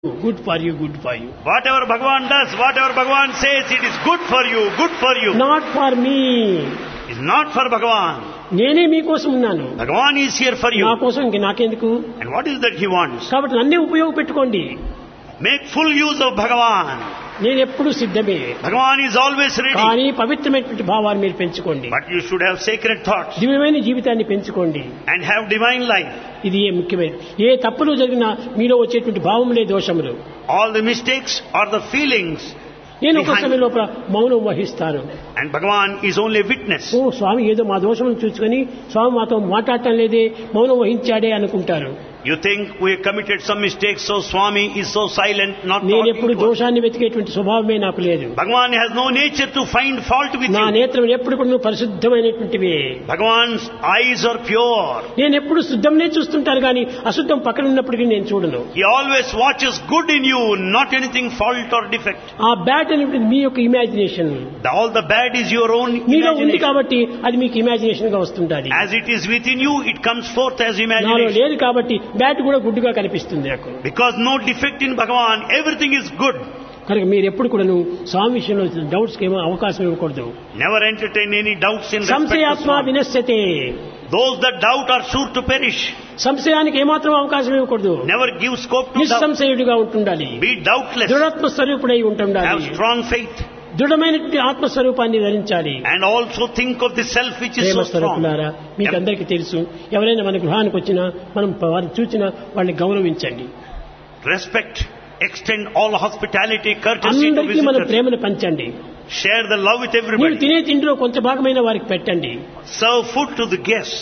good for you, good for you. Whatever Bhagavan does, whatever Bhagavan says, it is good for you, good for you. Not for me. It's not for Bhagavan. నేనే మీకోసం ఉన్నాను Bhagavan is here for నా you. కోసం ఇంక నాకెందుకు And what is that he wants? కాబట్టి నన్నే ఉపయోగపెట్టుకోండి Make full use of Bhagavan. నేను ఎప్పుడు సిద్ధమే Bhagavan is always ready. కానీ పవిత్రమైనటువంటి భావాన్ని మీరు పెంచుకోండి But you should have sacred thoughts దివ్యమైన జీవితాన్ని పెంచుకోండి and have divine life. ఇది ఏ ముఖ్యమైన ఏ తప్పులు జరిగినా మీలో వచ్చేటువంటి భావములే దోషములు All the mistakes are the feelings. నేను ఒక Behind- సమయం లోపల మౌనం వహిస్తాను And Bhagavan is only a witness. ఓ స్వామి ఏదో మా దోషములను చూసుకొని స్వామి మాతో మాట్లాడటం లేదే మౌనం వహించాడే అనుకుంటారు You think we have committed some mistakes, so Swami is so silent, not నేను talking ఎప్పుడు to us. దోషాన్ని వెతికేటువంటి స్వభావమే నాకు లేదు Bhagavan has no nature to find fault with నా you. నేత్రం ఎప్పుడు కూడా పరిశుద్ధమైనటువంటివి Bhagavan's eyes are pure. నేను ఎప్పుడు శుద్ధంనే చూస్తుంటాను కానీ అశుద్ధం పక్కన ఉన్నప్పటికీ నేను చూడను He always watches good in you, not anything fault or defect. ఆ బ్యాడ్ అనేటువంటి మీ యొక్క imagination The- all the bad is your own మీలో ఉంది imagination. కాబట్టి అది మీకు ఇమాజినేషన్ గా వస్తుంటుంది As it is within you, it comes forth as నాలో imagination. లేదు కాబట్టి బ్యాడ్ కూడా గుడ్డుగా కనిపిస్తుంది నాకు Because no defect in Bhagavan, everything is good. కనుక మీరు ఎప్పుడు కూడా సంశయంలో విషయంలో డౌట్స్ ఏమో అవకాశం ఇవ్వకూడదు Never entertain any doubts in respect to సంశయాత్మ Swami. వినశ్యతే Those that doubt are sure to perish. సంశయానికి ఏమాత్రం అవకాశం ఇవ్వకూడదు Never give scope to doubt. నిస్సంశయుడిగా ఉంటుండాలి Be doubtless. దృఢాత్మ స్వరూపుడై Have ఉంటుండాలి strong faith. దృఢమైనటువంటి ఆత్మస్వరూపాన్ని ధరించాలి And also think of the self which is Prema so strong. స్వరూపులారా మీకు అందరికీ తెలుసు ఎవరైనా మన గృహానికి వచ్చినా మనం వారిని చూసినా వాళ్ళని గౌరవించండి Respect. Extend all hospitality, courtesy to అందరికీ మన visitors. ప్రేమను పంచండి Share the love with మీరు everybody. తినే తిండిలో కొంత భాగమైన వారికి పెట్టండి Serve food to the guests.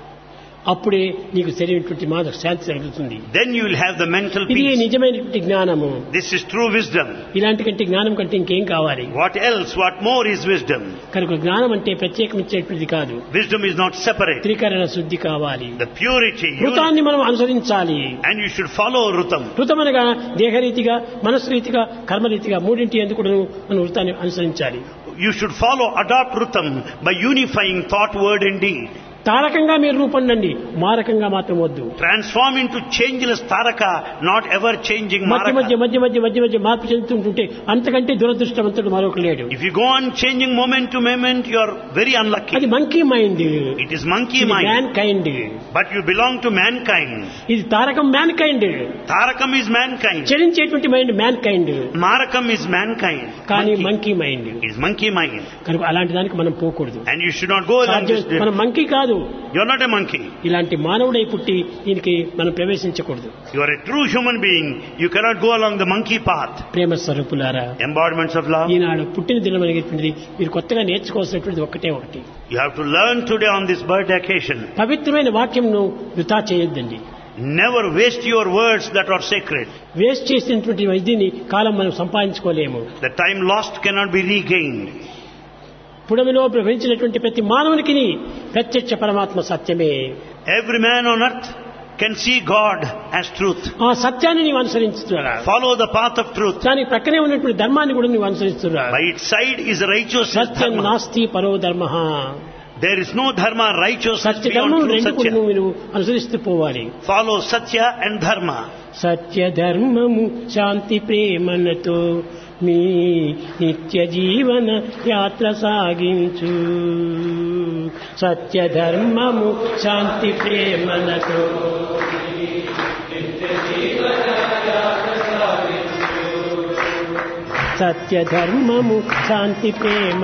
అప్పుడే నీకు సరైనటువంటి మాద శాంతి కలుగుతుంది Then you will have the mental ఇది peace. నిజమైనటువంటి జ్ఞానము This is true wisdom. ఇలాంటి కంటే జ్ఞానం కంటే ఇంకేం కావాలి What else? What more is wisdom? కనుక జ్ఞానం అంటే ప్రత్యేకమించేటువంటిది కాదు Wisdom is not separate. త్రికరణ శుద్ధి కావాలి The purity. You, వృతాన్ని మనం అనుసరించాలి and you should follow Rutam. వృతమనగా దేహరీతిగా మనస్సురీతిగా కర్మరీతిగా మూడింటి ఎందుకు మనం వృతాన్ని అనుసరించాలి You should follow, adopt Rutam by unifying thought, word and deed. తారకంగా మీరు రూపొందండి మారకంగా మాత్రం వద్దు Transform into changeless Taraka, not ever changing మధ్య మధ్య Maraka. మధ్య మధ్య మధ్య మధ్య మార్పు చెందుతుంటుంటే అంతకంటే దురదృష్టవంతుడు మరొక లేడు If you go on changing moment to moment, you are very unlucky. అది monkey mind It is monkey man mind. Kind But you belong to mankind. ఇది తారకం mankind Tarakam is mankind. చలించేటువంటి mind mankind Marakam is mankind. కానీ Monkey monkey mind is monkey mind. కనుక అలాంటి దానికి మనం పోకూడదు And you should not go along this సాధ్యం- మనం మంకీ కాదు You're not a monkey. ఇలాంటి మానవుడై పుట్టి దీనికి మనం ప్రవేశించకూడదు You are a true human being. You cannot go along the monkey path. ప్రేమ స్వరూపులారా Embodiments of love. ఈనాడు పుట్టిన దినం అనేటువంటిది మీరు కొత్తగా నేర్చుకోవాల్సినటువంటిది ఒక్కటే ఒకటి You have to learn today on this birthday occasion. పవిత్రమైన వాక్యంను వృధా చేయొద్దండి Never waste your words that are sacred. Waste చేసినటువంటి వైద్యుని కాలం మనం సంపాదించుకోలేము The time lost cannot be regained. పుడమిలో ప్రవహించినటువంటి ప్రతి మానవునికి ప్రత్యక్ష పరమాత్మ సత్యమే Every man on earth can see God as truth. ఆ సత్యాన్ని నీవు అనుసరించుతున్నా Follow the path of truth. దానికి ప్రక్కనే ఉన్నటువంటి ధర్మాన్ని కూడా నువ్వు అనుసరిస్తున్నా By its side is righteousness Satyam dharma. నాస్తి పరో ధర్మ There is no dharma, righteousness Satya beyond ధర్మం true రెండు కూడా satya. నువ్వు నువ్వు అనుసరిస్తూ పోవాలి Follow satya and dharma. సత్య ధర్మము శాంతి ప్రేమలతో మీ నిత్య జీవన యాత్ర సాగించు సత్య ధర్మము శాంతి ప్రేమలతో సత్య ధర్మము శాంతి ప్రేమ